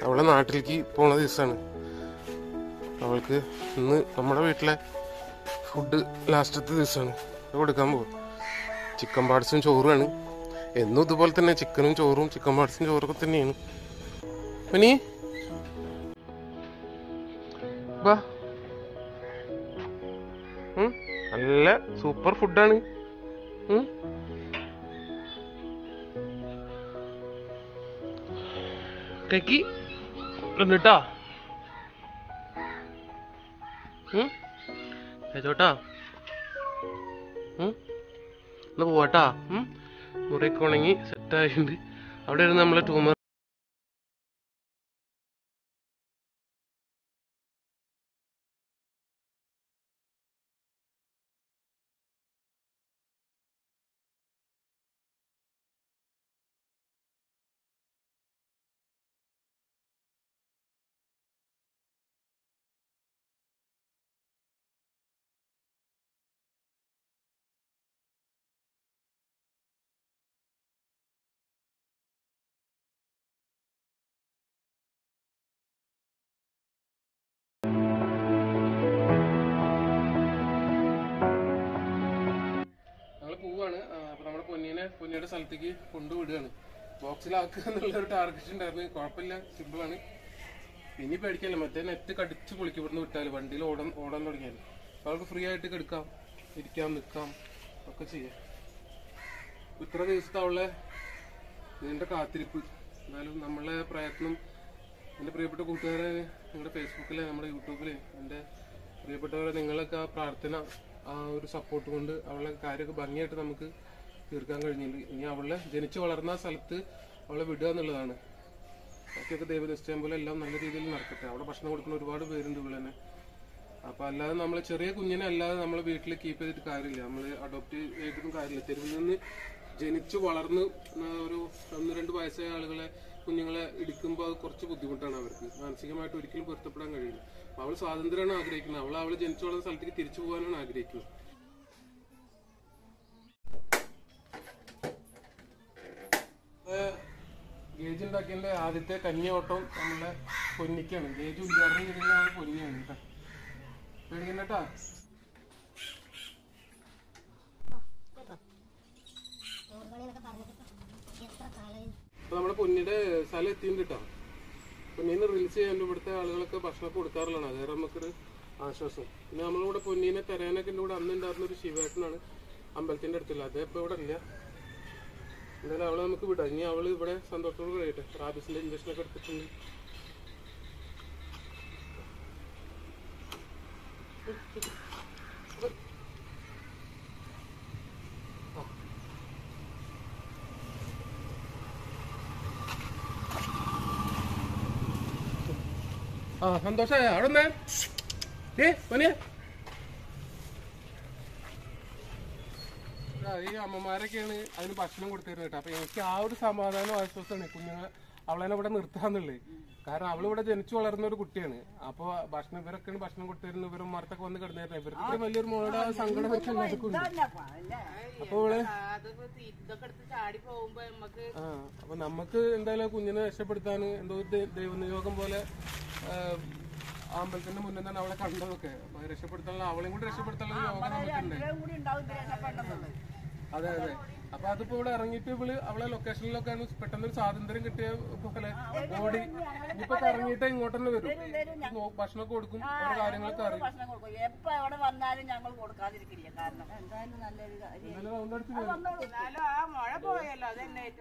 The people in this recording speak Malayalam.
അവളെ നാട്ടിലേക്ക് പോണ ദിവസമാണ് അവൾക്ക് ഇന്ന് നമ്മുടെ വീട്ടിലെ ഫുഡ് ലാസ്റ്റത്തെ ദിവസമാണ് കൊടുക്കാൻ പോകും ചിക്കൻ പാർട്സും ചോറുമാണ് എന്നും ഇതുപോലെ തന്നെ ചിക്കനും ചോറും ചിക്കൻ പാർട്സും ചോറൊക്കെ തന്നെയാണ് മനി വാ ഉം, നല്ല സൂപ്പർ ഫുഡാണ് ഉം. കൈക്ക് എന്നിട്ടാ ചോട്ടാ എന്നാ പോവാട്ടാ ഉം? മുറിയൊക്കെ ഉണങ്ങി സെറ്റായിട്ടുണ്ട് അവിടെ ഇരുന്ന് നമ്മളെ ട്യൂമർ ഞങ്ങൾ പോവാണ് ആ, അപ്പൊ നമ്മുടെ പൊന്നിനെ പൊന്നിയുടെ സ്ഥലത്തേക്ക് കൊണ്ടുവിടുകയാണ് ബോക്സിലാക്കുക എന്നുള്ള ഒരു ടാർഗറ്റ് ഉണ്ടായിരുന്നു കുഴപ്പമില്ല സിമ്പിൾ ആണ് ഇനി പേടിക്കല്ല മറ്റേ നെറ്റ് കടിച്ച് പൊളിക്കും ഇവിടുന്ന് വിട്ടാൽ വണ്ടിയിൽ ഓടാൻ ഓടാൻ തുടങ്ങിയാൽ അപ്പൊ അവൾക്ക് ഫ്രീ ആയിട്ട് കിടക്കാം ഇരിക്കാം നിൽക്കാം ഒക്കെ ചെയ്യാം ഇത്ര ദിവസത്തെ അവളെ നീണ്ട കാത്തിരിപ്പ് എന്നാലും നമ്മളെ പ്രയത്നം എൻ്റെ പ്രിയപ്പെട്ട കൂട്ടുകാരെ നിങ്ങളുടെ ഫേസ്ബുക്കിലെ നമ്മുടെ യൂട്യൂബില് എൻ്റെ പ്രിയപ്പെട്ടവരെ നിങ്ങളൊക്കെ ആ പ്രാർത്ഥന ആ ഒരു സപ്പോർട്ട് കൊണ്ട് അവളെ കാര്യമൊക്കെ ഭംഗിയായിട്ട് നമുക്ക് തീർക്കാൻ കഴിഞ്ഞിട്ടുണ്ട് ഇനി അവളെ ജനിച്ചു വളർന്ന സ്ഥലത്ത് അവളെ വിടുക എന്നുള്ളതാണ് ബാക്കിയൊക്കെ ദൈവനിശ്ചയം പോലെ എല്ലാം നല്ല രീതിയിൽ നടക്കട്ടെ അവിടെ ഭക്ഷണം കൊടുക്കുന്ന ഒരുപാട് പേരുണ്ട് ഇവിടെ തന്നെ അപ്പൊ അല്ലാതെ നമ്മൾ ചെറിയ കുഞ്ഞിനെ അല്ലാതെ നമ്മൾ വീട്ടിൽ കീപ്പ് ചെയ്തിട്ട് കാര്യമില്ല നമ്മൾ അഡോപ്റ്റ് ചെയ്തിട്ടും കാര്യമില്ല തെരുവിൽ നിന്ന് ജനിച്ചു വളർന്ന് ആ, ഒരു ഒന്ന് രണ്ട് വയസ്സായ ആളുകളെ കുഞ്ഞുങ്ങളെ ഇടിക്കുമ്പോൾ അത് കുറച്ച് ബുദ്ധിമുട്ടാണ് അവർക്ക് മാനസികമായിട്ട് ഒരിക്കലും പൊരുത്തപ്പെടാൻ കഴിയില്ല അപ്പൊ അവൾ സ്വാതന്ത്ര്യമാണ് ആഗ്രഹിക്കുന്നത് അവൾ അവൾ ജനിച്ചു വളർന്ന സ്ഥലത്തേക്ക് തിരിച്ചു പോകാനാണ് ആഗ്രഹിക്കുന്നത് ഗേജ് ഉണ്ടാക്കിയതിന്റെ ആദ്യത്തെ കന്യോട്ടം നമ്മളെ പൊന്നിക്കാണ് ഗേജ് ഉദ്ഘാടനം ചെയ്തിട്ടുള്ള പൊന്നിയാണ് കേട്ടോ പേടിക്കണ്ടട്ടാ അപ്പൊ നമ്മുടെ പൊന്നിയുടെ സ്ഥലം എത്തിയിട്ടുണ്ട് കേട്ടോ പൊന്നീനെ റിലീസ് ചെയ്യാൻ ഇവിടുത്തെ ആളുകളൊക്കെ ഭക്ഷണം കൊടുക്കാറുള്ളതാണ് അത് കാരണം നമുക്കൊരു ആശ്വാസം പിന്നെ നമ്മളിവിടെ പൊന്നീനെ തരാനൊക്കെ എൻ്റെ കൂടെ അന്ന് ഉണ്ടായിരുന്ന ഒരു ശിവേട്ടനാണ് അമ്പലത്തിന്റെ അടുത്തുള്ള അതേ ഇപ്പൊ ഇവിടെ ഇല്ല എന്തായാലും അവളെ നമുക്ക് വിടാം ഇനി അവള് ഇവിടെ സന്തോഷത്തോട് കഴിയട്ടെ റാബിസിന്റെ ഇഞ്ചക്ഷൻ ഒക്കെ എടുത്തിട്ടുണ്ട് ആ സന്തോഷമായ അവിടെ നിന്നേ ഏ പനിയ ഈ അമ്മമാരൊക്കെയാണ് അതിന് ഭക്ഷണം കൊടുത്തിരുന്നത് കേട്ടോ അപ്പൊ എനിക്ക് ആ ഒരു സമാധാനം ആശ്വാസമാണ് കുഞ്ഞുങ്ങളെ അവളെ ഇവിടെ നിർത്താന്നുള്ളത് കാരണം അവൾ ഇവിടെ ജനിച്ചു വളർന്ന ഒരു കുട്ടിയാണ് അപ്പൊ ഭക്ഷണം ഇവരൊക്കെയാണ് ഭക്ഷണം കൊടുത്തിരുന്നത് ഇവരും മരത്തൊക്കെ വന്ന് കിടന്നിരുന്നത് ഇവർക്ക് ഇത്രയും വലിയൊരു മോളുടെ ആ സങ്കടം വെച്ച് എല്ലാവർക്കും ഉണ്ട് അപ്പൊ ഇവള് അതിപ്പോ ഇതൊക്കെ എടുത്ത് ചാടി പോകുമ്പോ നമുക്ക് ആ അപ്പൊ നമുക്ക് എന്തായാലും ആ കുഞ്ഞിനെ രക്ഷപ്പെടുത്താൻ എന്തോ ഒരു ദൈ- ദൈവനിയോഗം പോലെ ആ, ആ അമ്പലത്തിന്റെ മുന്നിൽ തന്നെ അവളെ കണ്ടതൊക്കെ അപ്പൊ അത് രക്ഷപ്പെടുത്താനുള്ള അവളെയും കൂടി രക്ഷപ്പെടുത്താനുള്ള യോഗം നമുക്കുണ്ട് കൂടി ഉണ്ടാവും രക്ഷപ്പെടണമെന്നുള്ളത് അതെ അതെ അപ്പൊ അതിപ്പോ ഇവിടെ ഇറങ്ങിയിട്ട് ഇവള് അവളെ ലൊക്കേഷനിലൊക്കെ പെട്ടെന്ന് ഒരു സ്വാതന്ത്ര്യം കിട്ടിയ പോലെ ഓടി ഇനിയിപ്പോ ഇറങ്ങിയിട്ട് ഇങ്ങോട്ട് തന്നെ വരും നോ- ഭക്ഷണമൊക്കെ കൊടുക്കും ഓരോ കാര്യങ്ങളൊക്കെ അറിയും ഭക്ഷണം കൊടുക്കും എപ്പോ എവിടെ വന്നാലും ഞങ്ങൾ കൊടുക്കാതിരിക്കില്ല കാരണം എന്തായാലും നല്ലൊരു കാര്യം എന്നാലും റൗണ്ട് അടിച്ച് വരും എന്നാലും ആ മഴ പോയല്ലോ അതന്നെ